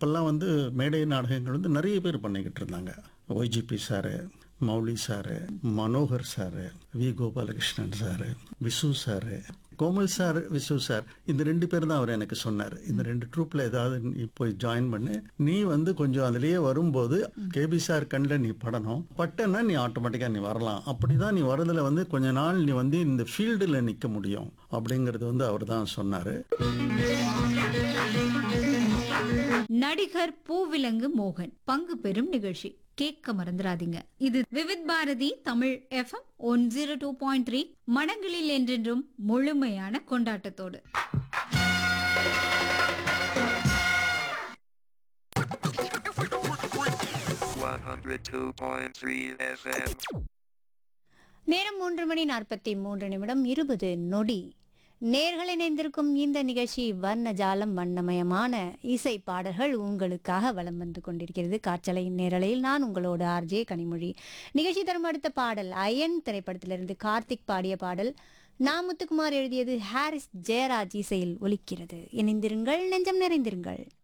அப்போல்லாம் வந்து மேடை நாடகங்கள் வந்து நிறைய பேர் பண்ணிக்கிட்டு இருந்தாங்க Y G P sir Mouli sir Manohar sir V Gopalakrishnan sir Visu sir Komal sir Visu sir இந்த ரெண்டு பேர் தான் அவர் எனக்கு சொன்னார் இந்த ரெண்டு ட்ரூப்ல ஏதாவது நீ போய் ஜாயின் பண்ணு நீ வந்து கொஞ்சம் அதுலயே வரும்போது கேபி சார் கண்ணில் நீ படணும் பட்டன்னா நீ ஆட்டோமேட்டிக்காக நீ வரலாம் அப்படிதான் நீ வரதுல வந்து கொஞ்ச நாள் நீ வந்து இந்த ஃபீல்டில் நிற்க முடியும் அப்படிங்கிறது வந்து அவர் தான் சொன்னார் நடிகர் பூவிலங்கு மோகன் பங்கு பெறும் நிகழ்ச்சி கேட்க மறந்துடாதீங்க இது Vividh Bharati Tamil F M one zero two point three மனங்களில் என்றென்றும் முழுமையான கொண்டாட்டத்தோடு One hundred two point three FM. நேரம் மூன்று மணி நாற்பத்தி மூன்று நிமிடம் இருபது நொடி நேர்கள் இணைந்திருக்கும் இந்த நிகழ்ச்சி வர்ணஜாலம் வண்ணமயமான இசை பாடல்கள் உங்களுக்காக வலம் வந்து கொண்டிருக்கிறது காற்றலையின் நேரலையில் நான் உங்களோட ஆர்ஜே கனிமொழி நிகழ்ச்சி தரும் அடுத்த பாடல் அயன் திரைப்படத்திலிருந்து கார்த்திக் பாடிய பாடல் நாமுத்துக்குமார் எழுதியது ஹாரிஸ் ஜெயராஜ் இசையில் ஒலிக்கிறது இணைந்திருங்கள் நெஞ்சம் நிறைந்திருங்கள்